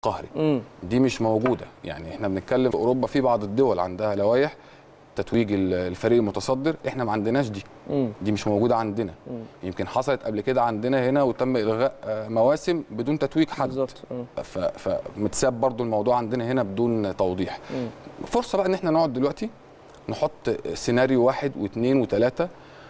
قهري امم دي مش موجوده يعني احنا بنتكلم في اوروبا في بعض الدول عندها لوائح تتويج ال- الفريق المتصدر احنا ما عندناش دي امم دي مش موجوده عندنا يمكن حصلت قبل كده عندنا هنا وتم الغاء آه، مواسم بدون تتويج حد بالظبط مم. ف- فمتساب برضو الموضوع عندنا هنا بدون توضيح مم. فرصه بقى ان احنا نقعد دلوقتي نحط سيناريو واحد واثنين وثلاثه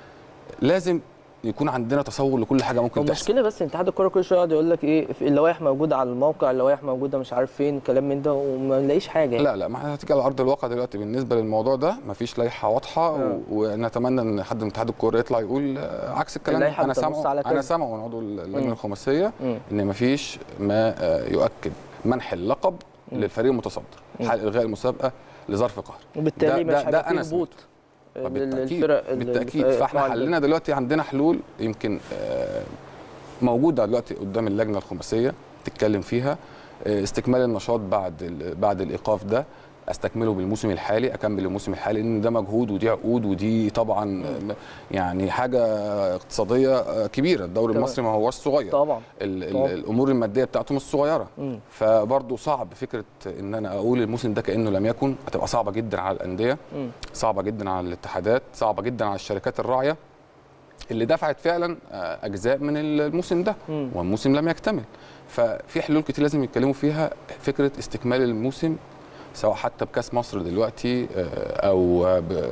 لازم يكون عندنا تصور لكل حاجه ممكن تحصل المشكله بس ان اتحاد الكوره كل شويه يقعد يقول لك ايه في اللوائح موجوده على الموقع اللوائح موجوده مش عارف فين كلام من ده وما نلاقيش حاجه يعني. لا لا ما احنا هتيجي على ارض الواقع دلوقتي بالنسبه للموضوع ده مفيش لائحه واضحه آه. و... ونتمنى ان حد من اتحاد الكوره يطلع يقول آه، عكس الكلام ده. اللائحة انا بتنص سامعه على انا كده. سامعه من عضو اللجنه مم. الخماسيه مم. ان مفيش ما آه، يؤكد منح اللقب للفريق المتصدر حال الغاء المسابقه لظرف قهري وبالتالي ده- مش ده- ده هيبقى أنا فيه هبوط آه، بالتاكيد للفرق ال- بالتاكيد الف- فاحنا الفاعل ده. حلنا دلوقتي عندنا حلول يمكن آه، موجوده دلوقتي قدام اللجنه الخماسيه تتكلم فيها آه، استكمال النشاط بعد ال- بعد الايقاف ده استكمله بالموسم الحالي اكمل الموسم الحالي لان ده مجهود ودي عقود ودي طبعا آه، يعني حاجه اقتصاديه آه، كبيره الدوري طبعاً. المصري ما هوش صغير طبعا ال- ال- طبعاً. الامور الماديه بتاعته مش صغيره مم. فبرضه صعب فكره ان انا اقول الموسم ده كانه لم يكن هتبقى صعبه جدا على الانديه مم. صعبه جدا على الاتحادات صعبه جدا على الشركات الراعيه اللي دفعت فعلا آه، اجزاء من الموسم ده مم. والموسم لم يكتمل ففي حلول كتير لازم يتكلموا فيها فكره استكمال الموسم سواء حتى بكاس مصر دلوقتي آه، او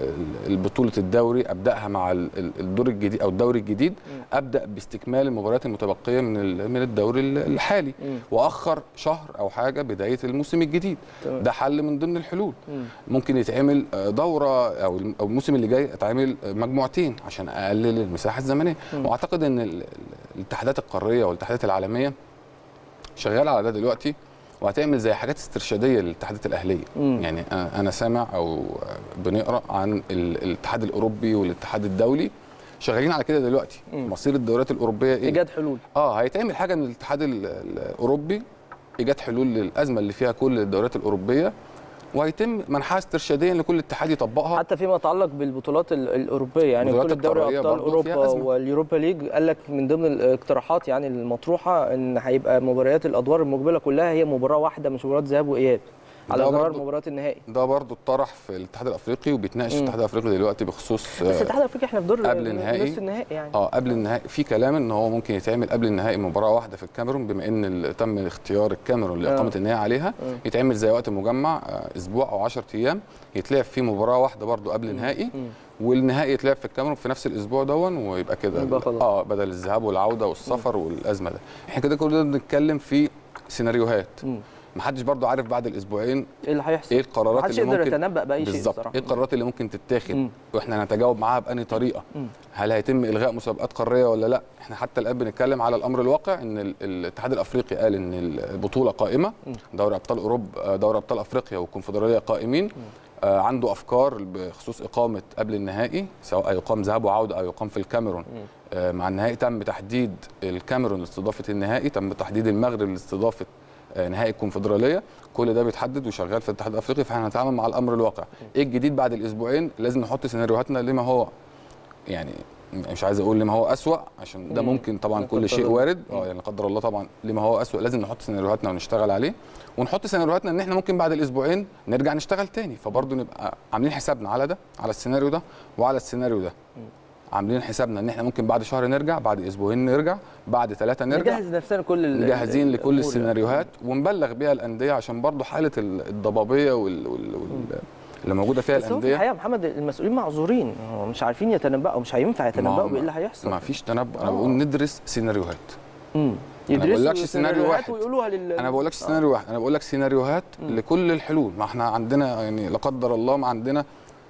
بطوله الدوري ابداها مع ال- ال- الدور الجديد او الدوري الجديد ابدا باستكمال المباريات المتبقيه من ال- من الدوري ال- الحالي مم. واخر شهر او حاجه بدايه الموسم الجديد تمام. ده حل من ضمن الحلول مم. ممكن يتعمل آه، دوره او الم- أو الموسم اللي جاي يتعمل آه، مجموعتين عشان اقلل المساحه الزمنيه مم. واعتقد ان ال- ال- الاتحادات القاريه والاتحادات العالميه شغاله على ده دلوقتي وهتعمل زي حاجات استرشاديه للاتحادات الاهليه مم. يعني انا أنا سامع او آه، بنقرا عن ال- الاتحاد الاوروبي والاتحاد الدولي شغالين على كده دلوقتي مم. مصير الدوريات الاوروبيه ايه ايجاد حلول اه هيتعمل حاجه من الاتحاد ال- الاوروبي ايجاد حلول للازمه اللي فيها كل الدوريات الاوروبيه وهيتم منحها استرشاديا لكل اتحاد يطبقها حتى فيما يتعلق بالبطولات ال- الاوروبيه يعني البطولات كل دوري القارية ابطال برضو فيها اوروبا أزمة. واليوروبا ليج قال لك من ضمن الاقتراحات يعني المطروحه ان هيبقى مباريات الادوار المقبله كلها هي مباراه واحده مش مباراه ذهاب واياب على ده غرار برضو- مباراه النهائي ده برضو اتطرح في الاتحاد الافريقي وبيتناقش في مم. الاتحاد الافريقي دلوقتي بخصوص بس آه، الاتحاد الافريقي احنا في دور قبل نهائي. نصف النهائي يعني اه قبل النهائي في كلام ان هو ممكن يتعمل قبل النهائي مباراه واحده في الكاميرون بما ان ال- تم اختيار الكاميرون لاقامه آه. النهائي عليها آه. يتعمل زي وقت مجمع آه، اسبوع او 10 ايام يتلعب فيه مباراه واحده برضو قبل النهائي مم. والنهائي يتلعب في الكاميرون في نفس الاسبوع دون ويبقى كده يبقى ال- خلاص. اه بدل الذهاب والعوده والسفر والازمه ده احنا كده كلنا بنتكلم في سيناريوهات مم. محدش برضو عارف بعد الاسبوعين ايه اللي هيحصل؟ ايه القرارات محدش اللي يقدر ممكن يتنبأ باي شيء بالظبط بصراحه ايه القرارات اللي ممكن تتاخد مم. واحنا نتجاوب معاها بأني طريقه مم. هل هيتم الغاء مسابقات قاريه ولا لا احنا حتى الان بنتكلم على الامر الواقع ان ال- الاتحاد الافريقي قال ان البطوله قائمه مم. دوري ابطال اوروبا دوري ابطال افريقيا والكونفدراليه قائمين آه عنده افكار بخصوص اقامه قبل النهائي سواء يقام ذهاب وعوده او يقام في الكاميرون آه مع النهائي تم تحديد الكاميرون لاستضافه النهائي تم تحديد المغرب لاستضافه آه، نهائي الكونفدراليه كل ده بيتحدد وشغال في الاتحاد الافريقي فاحنا هنتعامل مع الامر الواقع ايه الجديد بعد الاسبوعين لازم نحط سيناريوهاتنا لما هو يعني مش عايز اقول لما هو اسوا عشان ده مم. ممكن طبعا لا كل قدر شيء الله. وارد اه يعني لا قدر الله طبعا لما هو اسوا لازم نحط سيناريوهاتنا ونشتغل عليه ونحط سيناريوهاتنا ان احنا ممكن بعد الاسبوعين نرجع نشتغل تاني فبرضه نبقى عاملين حسابنا على ده على السيناريو ده وعلى السيناريو ده عاملين حسابنا ان احنا ممكن بعد شهر نرجع بعد اسبوعين نرجع بعد ثلاثه نرجع نجهز نفسنا لكل ال- جاهزين ال- لكل الأمور السيناريوهات ونبلغ بيها الانديه عشان برضه حاله ال- الضبابيه وال... وال... وال... اللي موجوده فيها بس هو في الانديه الحقيقه يا محمد المسؤولين معذورين هو مش عارفين يتنبأوا مش هينفع يتنبأوا بايه اللي هيحصل ما فيش تنبؤ انا آه. بقول ندرس سيناريوهات مم. أنا يدرسوا بقولكش سيناريو سيناريوهات واحد. ويقولوها لل انا بقول لك آه. سيناريو واحد انا بقول لك سيناريوهات مم. لكل الحلول ما احنا عندنا يعني لا قدر الله ما عندنا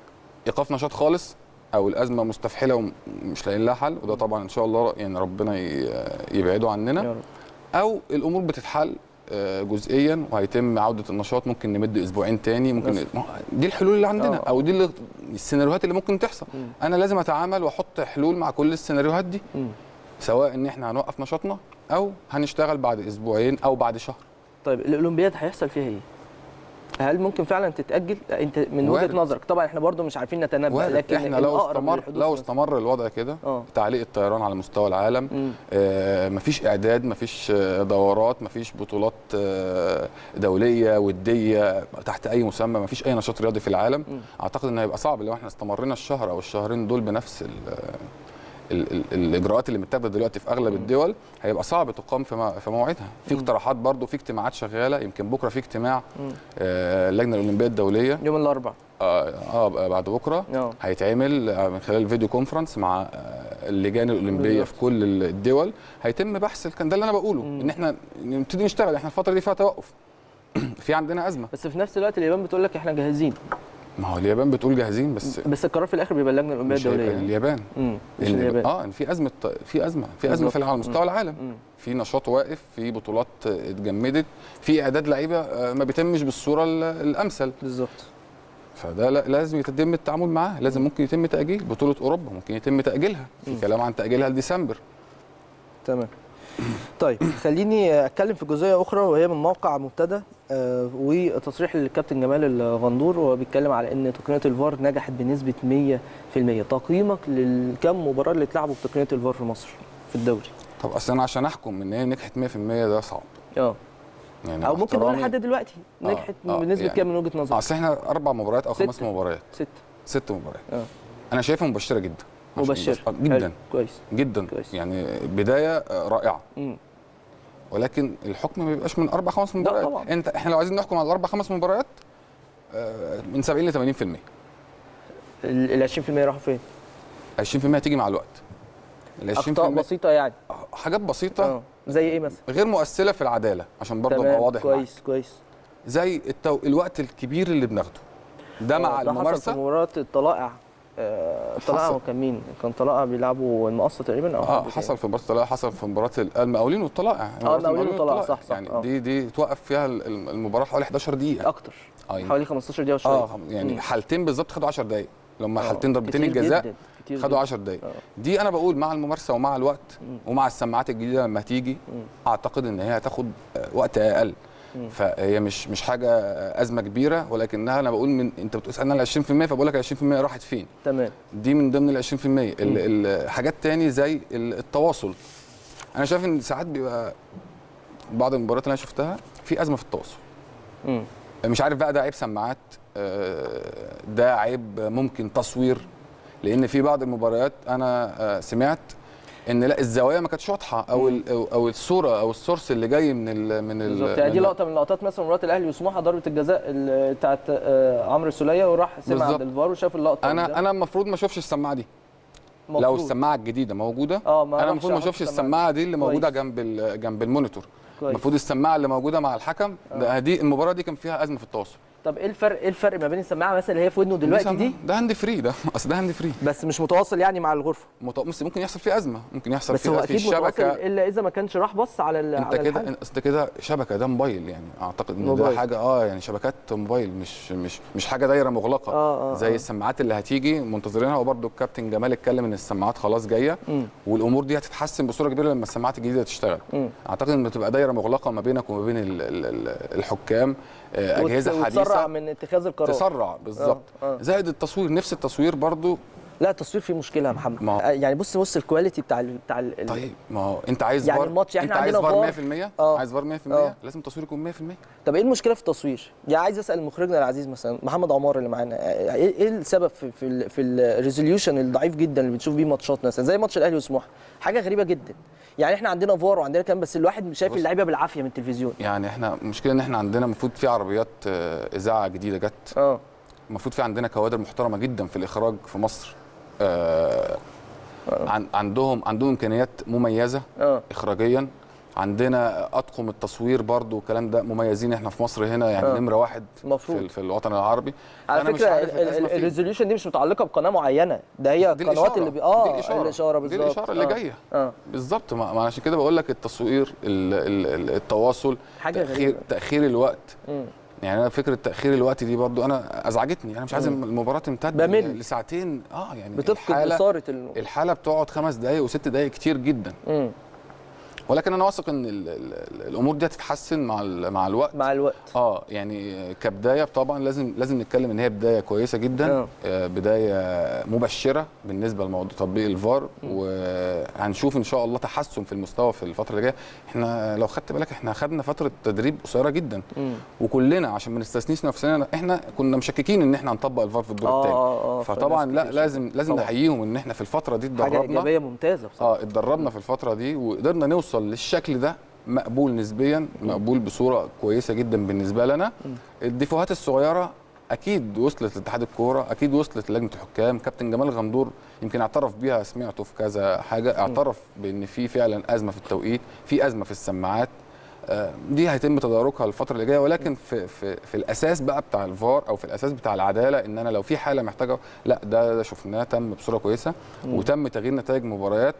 ايقاف نشاط خالص او الازمه مستفحله ومش لاقيين لها حل وده طبعا ان شاء الله يعني ربنا ي- يبعده عننا يا رب. او الامور بتتحل آه، جزئيا وهيتم عوده النشاط ممكن نمد اسبوعين تاني ممكن بس. ما هو دي الحلول اللي عندنا آه. او دي اللي السيناريوهات اللي ممكن تحصل مم. انا لازم اتعامل واحط حلول مع كل السيناريوهات دي مم. سواء ان احنا هنوقف نشاطنا او هنشتغل بعد اسبوعين او بعد شهر طيب الاولمبياد هيحصل فيها ايه؟ هل ممكن فعلا تتاجل انت من وارد. وجهه نظرك طبعا احنا برضو مش عارفين نتنبأ وارد. لكن احنا لو الأقرب استمر للحدوث لو مثلاً. استمر الوضع كده اه تعليق الطيران على مستوى العالم مم. آه، مفيش اعداد مفيش آه، دورات مفيش بطولات آه، دوليه وديه تحت اي مسمى مفيش اي نشاط رياضي في العالم مم. اعتقد ان هيبقى صعب لو احنا استمرينا الشهر او الشهرين دول بنفس ال ال ال الاجراءات اللي متاخده دلوقتي في اغلب الدول هيبقى صعب تقام في مو- في موعدها في مم. اقتراحات برضو في اجتماعات شغاله يمكن بكره في اجتماع مم. آه، اللجنه الاولمبيه الدوليه يوم الاربعاء اه آه، بعد بكره اه هيتعمل آه، من خلال فيديو كونفرنس مع آه، اللجان الاولمبيه بالظبط. في كل الدول هيتم بحث كان ده اللي انا بقوله مم. ان احنا نبتدي نشتغل احنا الفتره دي فيها توقف في عندنا ازمه بس في نفس الوقت اليابان بتقول لك احنا جاهزين ما هو اليابان بتقول جاهزين بس بس القرار في الاخر بيبقى اللجنه الاولمبيه مش هيبقى الدوليه اليابان امم مش لأن- اليابان اه إن في ازمه في ازمه في ازمه في بالظبط. على مستوى العالم مم. في نشاط واقف في بطولات اتجمدت في اعداد لعيبه آه، ما بيتمش بالصوره ال- الامثل بالظبط فده لا- لازم يتم التعامل معاه لازم ممكن يتم تاجيل بطوله اوروبا ممكن يتم تاجيلها في مم. كلام عن تاجيلها لديسمبر تمام طيب خليني اتكلم في جزئيه اخرى وهي من موقع مبتدا آه، وتصريح للكابتن جمال الغندور وهو بيتكلم على ان تقنيه الفار نجحت بنسبه 100% تقييمك للكم مباراه اللي اتلعبوا بتقنيه الفار في مصر في الدوري طب اصل انا عشان احكم ان هي نجحت 100% ده صعب اه يعني او مع ممكن نقول احترامي- لحد دلوقتي آه، نجحت آه، بنسبه يعني- كام من وجهه نظرك اصل احنا اربع مباريات او خمس ستة. مباريات ست ست مباريات اه انا شايفها مبشره جدا عشان مبشر بس- آه، جدا حلو. كويس جدا كويس. يعني بدايه آه، رائعه مم. ولكن الحكم ما بيبقاش من اربع خمس مباريات طبعاً. انت احنا لو عايزين نحكم على الاربع خمس مباريات آه، من 70 ل 80% ال ال 20% راحوا فين؟ 20% هتيجي مع الوقت ال 20% اخطاء بسيطه يعني حاجات بسيطه اه زي ايه مثلا؟ غير مؤثره في العداله عشان برضه ابقى تمام واضح معاك. كويس كويس زي التو... الوقت الكبير اللي بناخده ده مع آه، ده حصل في الممارسه مباراه الطلائع آه، الطلائع حصل. كان مين؟ كان طلائع بيلعبوا المقصه تقريبا او اه حد حصل تاني. في مباراه الطلائع حصل في مباراه المقاولين والطلائع مباراة المقاولين والطلائع، صح، صح، يعني آه. دي دي توقف فيها ال- المباراه حوالي 11 دقيقه اكتر اه يعني, حوالي 15 دقيقه وشويه آه يعني مم. حالتين بالظبط خدوا 10 دقائق لما آه، حالتين ضربتين كتير الجزاء جداً، كتير خدوا جداً. 10 دقائق آه. دي انا بقول مع الممارسه ومع الوقت مم. ومع السماعات الجديده لما تيجي مم. اعتقد ان هي هتاخد آه، وقت اقل مم. فهي مش مش حاجه آه، ازمه كبيره ولكنها انا بقول من انت بتسالني على 20% فبقول لك ال 20% راحت فين تمام دي من ضمن ال 20% ال- ال- حاجات تاني زي ال- التواصل انا شايف ان ساعات بيبقى بعض المباريات اللي انا شفتها في ازمه في التواصل مم. مش عارف بقى ده عيب سماعات آه، ده عيب ممكن تصوير لان في بعض المباريات انا آه، سمعت ان لا الزوايا ما كانتش واضحه او ال- او أو الصوره او السورس اللي جاي من ال من ال بالظبط يعني دي من- لقطه من لقطات مثلا مباراه الاهلي وسموحه ضربه الجزاء ال- بتاعت آه، عمرو السوليه وراح سمع عند بالظبط. الفار وشاف اللقطه انا قدام. انا المفروض ما اشوفش السماعه دي لو مفروض. السماعه الجديده موجوده اه ما انا راحش المفروض ما أحط اشوفش السماعه دي اللي موجوده كويس. جنب ال- جنب المونيتور كويس. المفروض السماعه اللي موجوده مع الحكم ده دي المباراه دي كان فيها ازمه في التواصل طب ايه الفرق ايه الفرق ما بين السماعه مثلا اللي هي في ودنه دلوقتي دي ده هاند فري ده اصل ده هاند فري بس مش متواصل يعني مع الغرفه مت- بس ممكن يحصل فيه ازمه ممكن يحصل بس فيه هو في اكيد متواصل الشبكه الا اذا ما كانش راح بص على ال انت على كده الحاجة. انت كده شبكه ده موبايل يعني اعتقد ان ده موبايل. حاجه اه يعني شبكات موبايل مش مش مش حاجه دايره مغلقه آه، آه، زي آه. السماعات اللي هتيجي منتظرينها وبرده الكابتن جمال اتكلم ان السماعات خلاص جايه مم. والامور دي هتتحسن بصوره كبيره لما السماعات الجديده تشتغل مم. اعتقد ان بتبقى دايره مغلقه ما بينك وما بين ال- ال- ال- الحكام آه، اجهزه وت- وتسرع حديثه من اتخاذ القرار تسرع بالظبط آه. زائد التصوير نفس التصوير برضو لا التصوير فيه مشكله يا محمد ما هو- آه، يعني بص بص الكواليتي بتاع ال بتاع ال طيب ما هو انت عايز يعني فار الماتش احنا انت عايز عندنا فار فار. 100% آه. عايز فار 100% آه. لازم التصوير يكون 100% طب ايه المشكله في التصوير؟ يعني عايز اسال مخرجنا العزيز مثلا محمد عمار اللي معانا ايه إيه السبب في في ال في الريزوليوشن الضعيف جدا اللي بتشوف بيه ماتشات مثلا زي ماتش الاهلي وسموحه حاجه غريبه جدا يعني احنا عندنا فار وعندنا كام بس الواحد شايف بص. اللعيبه بالعافيه من التلفزيون يعني احنا المشكله ان احنا عندنا المفروض في عربيات آه، اذاعه جديده جت اه المفروض في عندنا كوادر محترمه جدا في الاخراج في مصر آه، عن عندهم عندهم امكانيات مميزه اه اخراجيا عندنا اطقم التصوير برضو والكلام ده مميزين احنا في مصر هنا يعني آه. نمره واحد المفروض. في, في الوطن العربي على فأنا مش فكره عارف الأزمة فين. الريزوليوشن دي مش متعلقه بقناه معينه ده هي دي القنوات الإشارة. اللي بي... اه دي الإشارة. الاشاره دي بالظبط الإشارة اللي آه. جاية. اه بالظبط ما ما عشان كده بقول لك التصوير ال ال ال التواصل حاجة تاخير غريبة. تاخير الوقت مم. يعني انا فكره تاخير الوقت دي برضو انا ازعجتني انا مش عايز مم. المباراه تمتد بمل. لساعتين اه يعني بتفقد الحالة- اثاره ال... الحاله بتقعد خمس دقائق وست دقائق كتير جدا مم. ولكن انا واثق ان ال- ال- الامور دي هتتحسن مع ال- مع الوقت مع الوقت اه يعني كبدايه طبعا لازم لازم نتكلم ان هي بدايه كويسه جدا آه. آه بدايه مبشره بالنسبه لموضوع تطبيق الفار وهنشوف ان شاء الله تحسن في المستوى في الفتره اللي جايه احنا لو خدت بالك احنا خدنا فتره تدريب قصيره جدا مم. وكلنا عشان ما نستثنيش نفسنا احنا كنا مشككين ان احنا هنطبق الفار في الدور اه الثاني اه اه فطبعا فناس لا كتير لازم لازم طبعاً. نحييهم ان احنا في الفتره دي حاجه اتدربنا ايجابيه ممتازه بصراحه اه اتدربنا في الفتره دي وقدرنا نوصل للشكل ده مقبول نسبيا مقبول بصوره كويسه جدا بالنسبه لنا الديفوهات الصغيره اكيد وصلت لاتحاد الكوره اكيد وصلت لجنه الحكام كابتن جمال غندور يمكن اعترف بيها سمعته في كذا حاجه اعترف بان في فعلا ازمه في التوقيت في ازمه في السماعات آه، دي هيتم تداركها الفتره اللي جايه ولكن في في في الاساس بقى بتاع الفار او في الاساس بتاع العداله ان انا لو في حاله محتاجه لا ده, ده شفناه تم بصوره كويسه وتم تغيير نتائج مباريات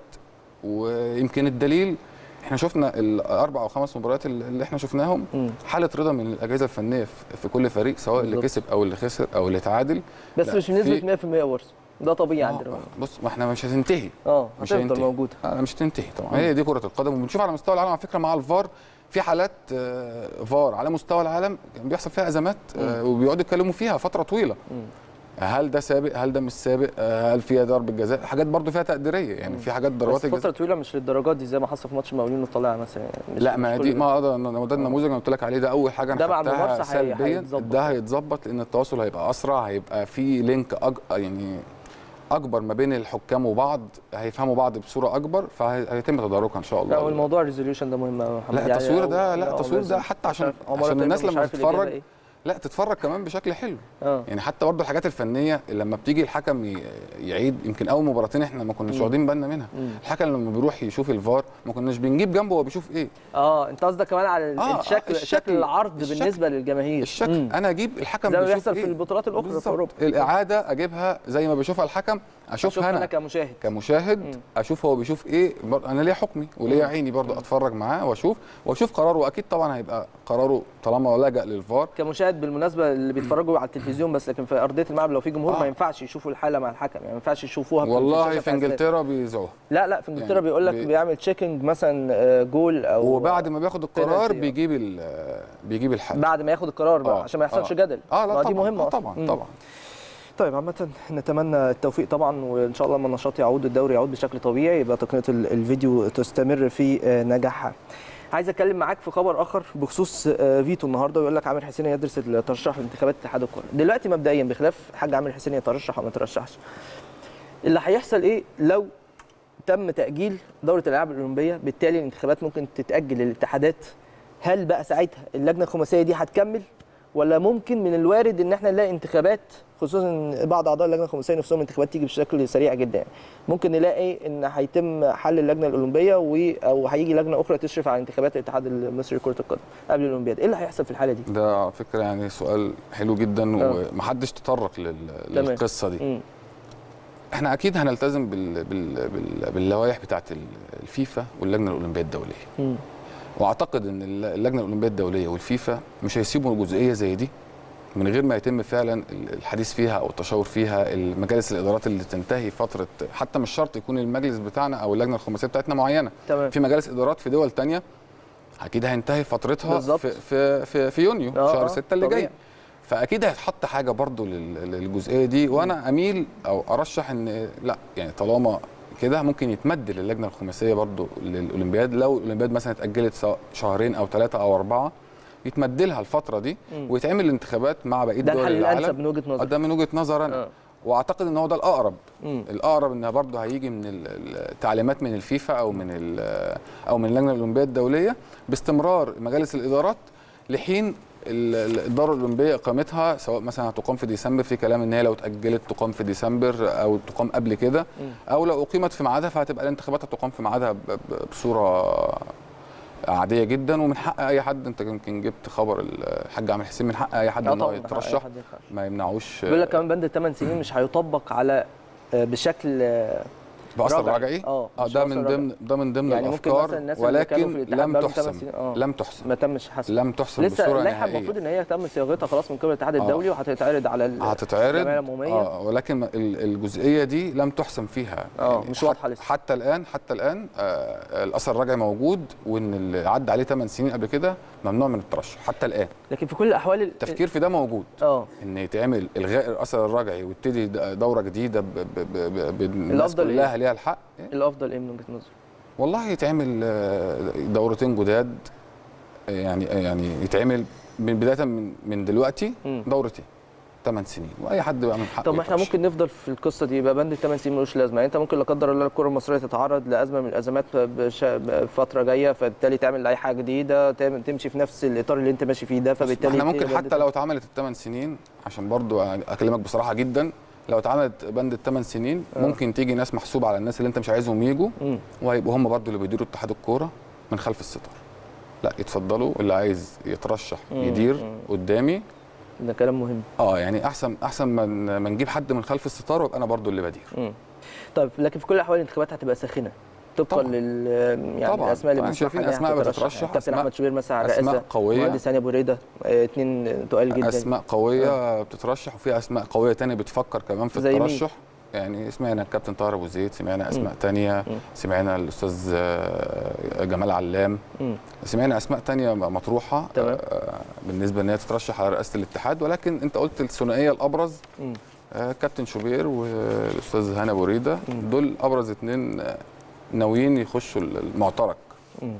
ويمكن الدليل احنا شفنا الاربع او خمس مباريات اللي احنا شفناهم مم. حاله رضا من الاجهزه الفنيه في- في كل فريق سواء اللي بالظبط. كسب او اللي خسر او اللي تعادل بس لا، مش في- بنسبه 100% ورث ده طبيعي عندنا آه، بص ما احنا مش هتنتهي اه مش هتفضل هينتهي. موجوده لا مش هتنتهي طبعا هي دي كره القدم وبنشوف على مستوى العالم على فكره مع الفار في حالات آه، فار على مستوى العالم كان بيحصل فيها ازمات آه، وبيقعدوا يتكلموا فيها فتره طويله مم. هل ده سابق هل ده مش سابق آه، هل فيها ضربه جزاء حاجات برضو فيها تقديريه يعني في حاجات ضربات بس فتره الجزاء طويله مش للدرجات دي زي ما حصل في ماتش المقاولين والطلائع مثلا مش لا مش ما كل دي ده. ما اقدر أنا- ده النموذج اللي قلت لك عليه ده اول حاجه ده انا مع خدتها الممارسة هي- سلبيا هيتظبط. ده هيتظبط لان التواصل هيبقى اسرع هيبقى في لينك أج... يعني اكبر ما بين الحكام وبعض هيفهموا بعض بصوره اكبر فهيتم تداركها ان شاء الله لا والموضوع الريزوليوشن ده مهم قوي يا محمد لا يعني التصوير ده أو- لا أو التصوير لازم. ده حتى مش عشان عارف، عمر عشان تقريباً الناس مش لما عارف الإجابة تتفرج إيه. لا تتفرج كمان بشكل حلو اه يعني حتى برضه الحاجات الفنيه لما بتيجي الحكم ي- يعيد يمكن اول مباراتين احنا ما كناش مم. واخدين بالنا منها مم. الحكم لما بيروح يشوف الفار ما كناش بنجيب جنبه هو بيشوف ايه اه انت قصدك كمان على ال- آه، آه، الشكل الشكل- شكل العرض الشكل- بالنسبه للجماهير الشكل مم. انا اجيب الحكم زي ما بيشوف بيحصل في إيه؟ البطولات الاخرى في بالظبط. اوروبا الاعاده اجيبها زي ما بيشوفها الحكم اشوفها اشوفها انا انا كمشاهد كمشاهد مم. اشوف هو بيشوف ايه بر- انا ليا حكمي وليا عيني برضه اتفرج معاه واشوف واشوف قراره واكيد طبعا هيبقى قراره طالما لجأ للفار كمشاهد بالمناسبه اللي بيتفرجوا على التلفزيون بس لكن في ارضيه الملعب لو في جمهور آه. ما ينفعش يشوفوا الحاله مع الحكم يعني ما ينفعش يشوفوها في والله الشاشة في بتاع الاستاد. انجلترا بيذيعوها لا لا في انجلترا يعني بيقول لك بي- بيعمل تشيكنج مثلا آه، جول او وبعد ما بياخد القرار penalty. بيجيب ال- بيجيب الحل بعد ما ياخد القرار بقى آه، عشان ما يحصلش آه. جدل اه لا ما طبعا دي مهمه آه أصلاً. طبعا مم. طبعا طيب عامة نتمنى التوفيق طبعا وان شاء الله لما النشاط يعود الدوري يعود بشكل طبيعي يبقى تقنيه ال- الفيديو تستمر في آه، نجاحها. عايز اتكلم معاك في خبر اخر بخصوص آه، فيتو النهارده ويقول لك عامر حسين يدرس الترشح لانتخابات اتحاد الكره. دلوقتي مبدئيا بخلاف حاج عامر حسين يترشح او ما يترشحش. اللي هيحصل ايه لو تم تاجيل دوره الالعاب الاولمبيه بالتالي الانتخابات ممكن تتاجل للاتحادات هل بقى ساعتها اللجنه الخماسيه دي هتكمل ولا ممكن من الوارد ان احنا نلاقي انتخابات خصوصا ان بعض اعضاء اللجنه الخماسيه نفسهم انتخابات تيجي بشكل سريع جدا يعني. ممكن نلاقي ان هيتم حل اللجنه الاولمبيه و... او هيجي لجنه اخرى تشرف على انتخابات الاتحاد المصري لكره القدم قبل الاولمبياد ايه اللي هيحصل في الحاله دي ده على فكره يعني سؤال حلو جدا آه. ومحدش تطرق لل... تمام. للقصه دي مم. احنا اكيد هنلتزم بال... بال... بال... باللوائح بتاعه الفيفا واللجنه الاولمبيه الدوليه مم. واعتقد ان اللجنه الاولمبيه الدوليه والفيفا مش هيسيبوا جزئيه زي دي من غير ما يتم فعلا الحديث فيها او التشاور فيها المجالس الادارات اللي تنتهي فتره حتى مش شرط يكون المجلس بتاعنا او اللجنه الخماسيه بتاعتنا معينه تمام في مجالس ادارات في دول تانية اكيد هينتهي فترتها بالظبط. في في في, في يونيو آه، شهر آه، 6 اللي طبيعي. جاي فاكيد هيتحط حاجه برضو لل- للجزئيه دي وانا اميل او ارشح ان لا يعني طالما كده ممكن يتمد للجنه الخماسيه برضو للاولمبياد لو الاولمبياد مثلا اتاجلت سواء شهرين او ثلاثه او اربعه يتمد لها الفتره دي مم. ويتعمل الانتخابات مع بقيه ده دول الحل الانسب العالم من وجهه آه، نظرك ده من وجهه نظر انا آه. واعتقد ان هو ده الاقرب مم. الاقرب انها برضه هيجي من ال- التعليمات من الفيفا او من ال- او من اللجنه الاولمبيه الدوليه باستمرار مجالس الادارات لحين ال- ال- الدوره الاولمبيه اقامتها سواء مثلا هتقام في ديسمبر في كلام ان هي لو اتاجلت تقام في ديسمبر او تقام قبل كده مم. او لو اقيمت في ميعادها فهتبقى الانتخابات هتقام في ميعادها ب- ب- بصوره عاديه جدا ومن حق اي حد انت يمكن جبت خبر الحاج عامر حسين من حق اي حد آه ان هو طبعاً، أي يترشح حد ينفع. ما يمنعوش بيقول لك كمان بند الثمان سنين مش هيطبق على آه، بشكل آه، باثر رجعي. رجعي اه اه مش ده بأثر من رجعي. ضمن ده من ضمن يعني ممكن مثلا الافكار الناس اللي كانوا في ولكن الاتحاد لم بقالهم ثمان تحسم سنين، آه. لم تحسم ما تمش حسم لم تحسم لسه بصوره اللائحه نهائيه المفروض ان هي تم صياغتها خلاص من قبل الاتحاد آه. الدولي وهتتعرض على ال- هتتعرض الجمعيه العموميه اه ولكن ال- الجزئيه دي لم تحسم فيها آه، مش حت- واضحة لسه. حتى الان حتى الان آه الاثر الرجعي موجود وان اللي عدى عليه 8 سنين قبل كده ممنوع من الترشح حتى الان لكن في كل الاحوال ال- التفكير في ده موجود اه ان يتعمل الغاء الاثر الرجعي ويبتدي د- دوره جديده ب- ب- ب- ب- الناس الأفضل إيه؟ كلها ليها الحق الافضل ايه من وجهه نظرك؟ والله يتعمل آه، دورتين جداد آه، يعني يعني يتعمل من بدايه من من دلوقتي مم. دورتين 8 سنين واي حد بقى من حقه طب ما احنا يترشح. ممكن نفضل في القصه دي يبقى بند الثمان سنين ملوش لازمه يعني انت ممكن لا قدر الله الكره المصريه تتعرض لازمه من الازمات بش- بفتره جايه فبالتالي تعمل لائحه جديده تعمل- تمشي في نفس الاطار اللي انت ماشي فيه ده بس فبالتالي احنا ممكن تلغي بند حتى لو اتعملت الثمان سنين عشان برضو يعني اكلمك بصراحه جدا لو اتعملت بند الثمان سنين آه. ممكن تيجي ناس محسوبه على الناس اللي انت مش عايزهم يجوا مم. وهيبقوا هم برضو اللي بيديروا اتحاد الكوره من خلف الستار لا يتفضلوا اللي عايز يترشح مم. يدير مم. قدامي ده كلام مهم اه يعني احسن احسن من ما نجيب حد من خلف الستار وابقى انا برضو اللي بدير مم. طيب لكن في كل الاحوال الانتخابات هتبقى ساخنه طبقا طبعاً. لل يعني طبعاً. الاسماء اللي طبعاً. بنسمعها شايفين إنها أسماء هتترشح. بتترشح، كابتن أسماء- احمد شوبير مثلا على أسماء الرئاسه قوية. مهندس هاني ابو ريده آه، اتنين تقال جدا اسماء قويه بتترشح وفي اسماء قويه تانية بتفكر كمان في زي مين؟ الترشح يعني سمعنا الكابتن طاهر ابو زيد سمعنا اسماء تانية مم. سمعنا الاستاذ آه، جمال علام مم. سمعنا اسماء تانية مطروحه تمام. آه، بالنسبه ان هي تترشح على رئاسه الاتحاد ولكن انت قلت الثنائيه الابرز مم. آه، كابتن شوبير والاستاذ هاني ابو ريده مم. دول ابرز اتنين آه، ناويين يخشوا المعترك مم.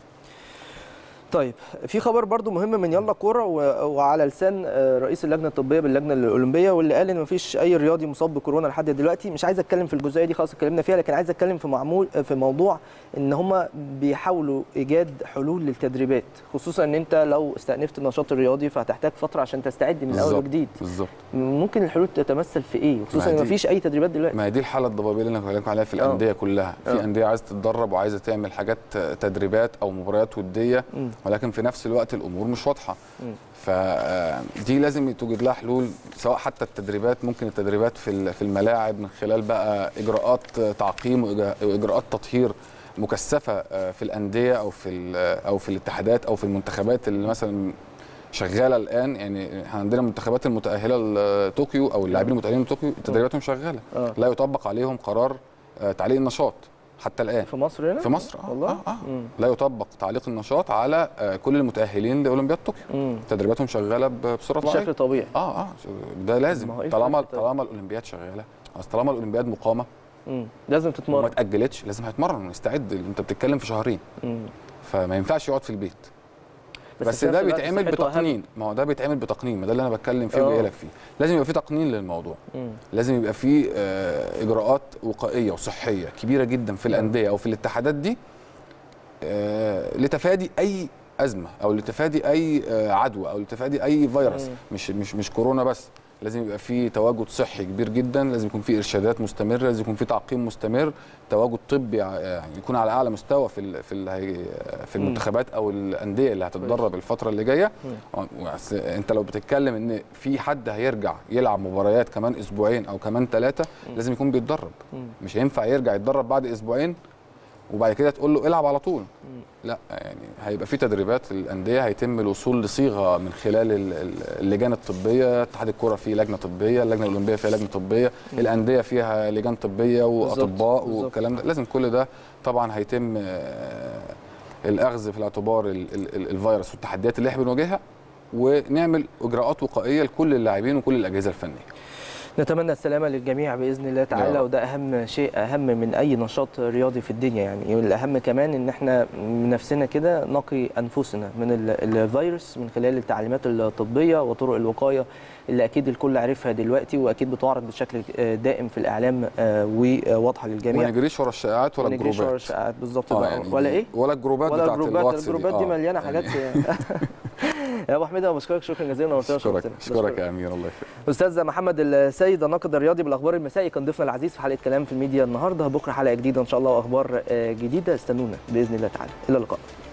طيب في خبر برضو مهم من يلا كوره و- وعلى لسان آه، رئيس اللجنه الطبيه باللجنه الاولمبيه واللي قال ان مفيش اي رياضي مصاب بكورونا لحد دلوقتي مش عايز اتكلم في الجزئيه دي خلاص اتكلمنا فيها لكن عايز اتكلم في معمول في موضوع ان هم بيحاولوا ايجاد حلول للتدريبات خصوصا ان انت لو استأنفت النشاط الرياضي فهتحتاج فتره عشان تستعد من الاول بالظبط. وجديد بالظبط ممكن الحلول تتمثل في ايه خصوصا ما ان دي- مفيش اي تدريبات دلوقتي ما هي دي الحاله الضبابيه اللي انا بكلمك عليها في آه. الانديه كلها آه. في انديه عايزه تتدرب وعايزه تعمل حاجات تدريبات او مباريات وديه مم. ولكن في نفس الوقت الامور مش واضحه مم. فدي لازم توجد لها حلول سواء حتى التدريبات ممكن التدريبات في ال- في الملاعب من خلال بقى اجراءات تعقيم وإجا- واجراءات تطهير مكثفه آه، في الانديه او في ال- او في الاتحادات او في المنتخبات اللي مثلا شغاله الان يعني احنا عندنا المنتخبات المتاهله لطوكيو او اللاعبين المتاهلين لطوكيو تدريباتهم شغاله آه. لا يطبق عليهم قرار آه، تعليق النشاط حتى الان في مصر هنا في مصر آه والله آه آه. مم. لا يطبق تعليق النشاط على آه، كل المتاهلين لاولمبياد طوكيو مم. تدريباتهم شغاله ب- بصوره طبيعيه بشكل طبيعي اه اه ده لازم ما هو إيه طالما الفرق طيب؟ طالما الاولمبياد شغاله اصل طالما الاولمبياد مقامه مم. لازم وما تتمرن اتاجلتش لازم هيتمرن ويستعد انت بتتكلم في شهرين مم. فما ينفعش يقعد في البيت بس, في ده نفس الوقت بيتعمل صحته أهم. بتقنين ما هو ده بيتعمل بتقنين ما ده اللي انا بتكلم فيه آه. وجاي لك فيه لازم يبقى في تقنين للموضوع مم. لازم يبقى في آه، اجراءات وقائيه وصحيه كبيره جدا في الانديه او في الاتحادات دي آه، لتفادي اي ازمه او لتفادي اي آه، عدوى او لتفادي اي فيروس مم. مش مش مش كورونا بس لازم يبقى في تواجد صحي كبير جدا لازم يكون في ارشادات مستمره لازم يكون في تعقيم مستمر تواجد طبي ع- يعني يكون على اعلى مستوى في ال في ال في مم. المنتخبات او الانديه اللي هتتدرب الفتره اللي جايه مم. بس انت لو بتتكلم ان في حد هيرجع يلعب مباريات كمان اسبوعين او كمان ثلاثه لازم يكون بيتدرب مم. مش هينفع يرجع يتدرب بعد اسبوعين وبعد كده تقول له العب على طول لا يعني هيبقى في تدريبات للانديه هيتم الوصول لصيغه من خلال ال- ال- اللجان الطبيه اتحاد الكره فيه لجنه طبيه اللجنه الاولمبيه فيها لجنه طبيه الانديه فيها لجان طبيه واطباء بالظبط. والكلام ده لازم كل ده طبعا هيتم آه، الاخذ في الاعتبار ال- ال- ال- الفيروس والتحديات اللي احنا بنواجهها ونعمل اجراءات وقائيه لكل اللاعبين وكل الاجهزه الفنيه نتمنى السلامة للجميع بإذن الله تعالى رب. وده أهم شيء أهم من أي نشاط رياضي في الدنيا يعني والأهم كمان إن إحنا من نفسنا كده نقي أنفسنا من ال- الفيروس من خلال التعليمات الطبية وطرق الوقاية اللي أكيد الكل عارفها دلوقتي وأكيد بتعرض بشكل آه، دائم في الإعلام آه، وواضحة وما للجميع نجريش ورا الشائعات ولا ما نجريش ورا الجروبات الشائعات بالظبط آه بقى. يعني ولا إيه؟ ولا الجروبات ولا بتاعت الجروبات الواتس الجروبات دي آه. مليانة حاجات يا أبو حميد أنا بشكرك شكرا جزيلا ونورتنا اشكرك وشرفتنا. اشكرك يا امير الله يخليك استاذ محمد السيد الناقد الرياضي بالاخبار المسائي كان ضيفنا العزيز في حلقه كلام في الميديا النهارده بكره حلقه جديده ان شاء الله واخبار آه، جديده استنونا باذن الله تعالى الى اللقاء